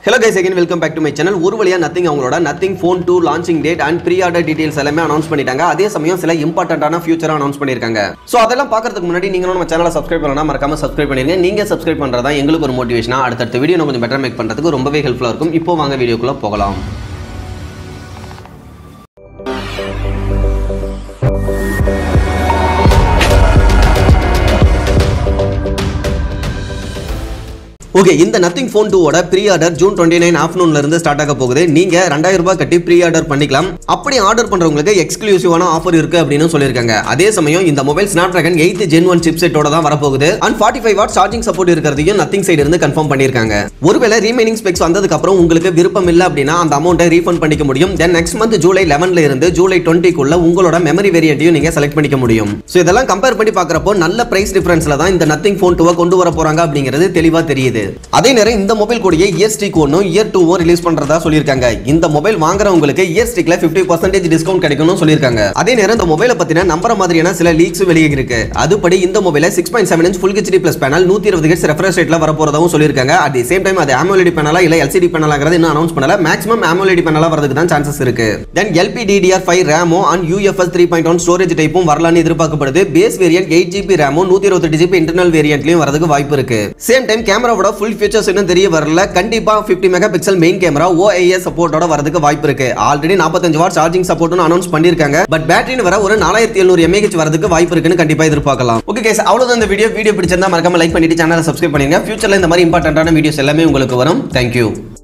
hello guys again welcome back to my channel ஒரு வழியா Nothing அவங்களோட Nothing phone two launching date and pre order details எல்லாமே announce பண்ணிட்டாங்க அதே சமயம் சில இம்பார்ட்டன்டான ஃபியூச்சர் அனௌன்ஸ் பண்ணியிருக்காங்க ஸோ அதெல்லாம் பார்க்கறதுக்கு முன்னாடி நீங்களும் நம்ம சேனலை சப்ஸ்கிரைப் பண்ணலாம் மறக்காம சப்ஸ்கிரைப் பண்ணிருங்க நீங்க சப்ஸ்கிரைப் பண்றதா எங்களுக்கு ஒரு மோட்டிவேஷனா அடுத்தடுத்த வீடியோ கொஞ்சம் பெட்டர் மேக் பண்றதுக்கு ரொம்பவே ஹெல்ப்ஃபுல்லாக இருக்கும் இப்போ வாங்க வீடியோக்குள்ள போகலாம் ஓகே இந்த நத்திங் ஃபோன் டூவோட pre order June twenty nine ஆஃப்டர்நூன்ல இருந்து ஸ்டார்ட் ஆக போகுது நீங்க ரெண்டாயிரம் ரூபாய் கட்டி ப்ரீ ஆர்டர் பண்ணிக்கலாம் அப்படி ஆர்டர் பண்றவங்களுக்கு எக்ஸ்க்ளூசிவான ஆஃபர் இருக்கு அப்படின்னு சொல்லியிருக்காங்க அதே சமயம் இந்த mobile Snapdragon eight gen one chip செட்டோட தான் வரப்போகுது and forty five watt charging support இருக்கிறதையும் நத்திங் சைடு இருந்து கன்ஃபார்ம் பண்ணியிருக்காங்க ஒருவேளை ரீமைனிங் ஸ்பெக்ஸ் வந்ததுக்கு அப்புறம் உங்களுக்கு விருப்பம் இல்லை அப்படின்னா அந்த அமௌண்ட்டை ரீஃபண்ட் பண்ணிக்க முடியும் தென் நெக்ஸ்ட் மந்த் ஜூலை லெவன்ல இருந்து ஜூலை டுவெண்ட்டிக்குள்ள உங்களோட மெமரி வேரியண்ட்டையும் நீங்க செலக்ட் பண்ணிக்க முடியும் ஸோ இதெல்லாம் கம்பேர் பண்ணி பார்க்குறப்போ நல்ல பிரைஸ் டிஃபரன்ஸ்ல தான் இந்த நத்திங் ஃபோன் டூவை கொண்டு வர போறாங்க அப்படிங்கிறது தெளிவா தெரியுது அதே நேரம் இந்த மொபைல் கூடிய இயர் ஸ்டிக் ஒன்றும் இயர் டூவும் ரிலீஸ் பண்றதா சொல்லியிருக்காங்க இந்த மொபைல் வாங்குறவங்களுக்கு இயர் ஸ்டிக்ல ஃபிஃப்டி பர்சன்டேஜ் டிஸ்கவுண்ட் கிடைக்கும்னு சொல்லியிருக்காங்க அதே நேரம் இந்த மொபைலை பத்தின நம்புற மாதிரியான சில லீக்ஸ் வெளியே இருக்கு அதுபடி இந்த மொபைல six point seven inch full HD plus panel நூத்தி இருபது ஹெச் ரெஃப்ரெஷ் ரேட்ல வரப்போறதாவும் சொல்லியிருக்காங்க அட் தி சேம் டைம் அது AMOLED பேனலா இல்ல எல்சிடி பேனலாங்கிறது இன்னும் அனௌன்ஸ் பண்ணல மேக்ஸிமம் AMOLED பேனலா வரதுக்கு தான் சான்சஸ் இருக்கு தென் LPDDR5 ஃபைவ் ரேமோ and UFS three point one storage டைப்பும் வரலான்னு எதிர்பார்க்கப்படுது பேஸ் வேரியன்ட் எயிட் ஜிபி ரேமும் நூத்தி இருபத்தி ஜிபி இன்டர்னல் வேரியன்ட்லயும் வரதுக்கு வாய்ப்பு இருக்கு சேம் டைம் கேமராவோட ஃபுல் ஃபீச்சர்ஸ் இன்னும் தெரிய வரல கண்டிப்பா 50 megapixel main camera OIS சப்போர்ட்டோட வரதுக்கு வாய்ப்பு இருக்கு ஆல்ரெடி 45 வாட் சார்ஜிங் சப்போர்ட்னு அனௌன்ஸ் பண்ணிருக்காங்க பட் பேட்டரின்னு வர ஒரு நாலாயிரத்தி எழுநூறு எம்ஏஹெச் வரதுக்கு வாய்ப்பு இருக்குன்னு கண்டிப்பா எதிர்பார்க்கலாம் ஓகே கேஸ் அவ்வளவுதான் இந்த வீடியோ வீடியோ பிடிச்சிருந்தா மறக்காம லைக் பண்ணிட்டு சேனலை சப்ஸ்கிரைப் பண்ணுங்க ஃபியூச்சர்ல இந்த மாதிரி இம்பார்ட்டன்டான வீடியோஸ் எல்லாமே உங்களுக்கு வரும் தேங்க்யூ